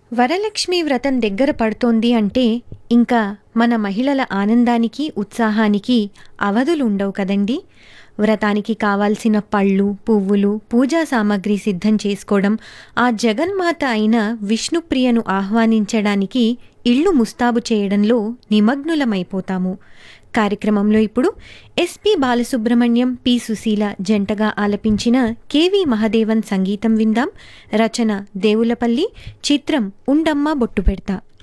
వరలక్ష్మి వ్రతం దగ్గర పడుతోంది అంటే ఇంకా మన మహిళల ఆనందానికి ఉత్సాహానికి అవధులు ఉండవు కదండి వ్రతానికి కావాల్సిన పళ్ళు పువ్వులు పూజా సామాగ్రి సిద్ధం చేసుకోవడం ఆ జగన్మాత అయిన విష్ణుప్రియను ఆహ్వానించడానికి ఇళ్ళు ముస్తాబు చేయడంలో నిమగ్నులమైపోతాము కార్యక్రమంలో ఇప్పుడు ఎస్పి బాలసుబ్రహ్మణ్యం పి సుశీల జంటగా ఆలపించిన కెవి మహదేవన్ సంగీతం విందాం రచన దేవులపల్లి చిత్రం ఉండమ్మ బొట్టు పెడతా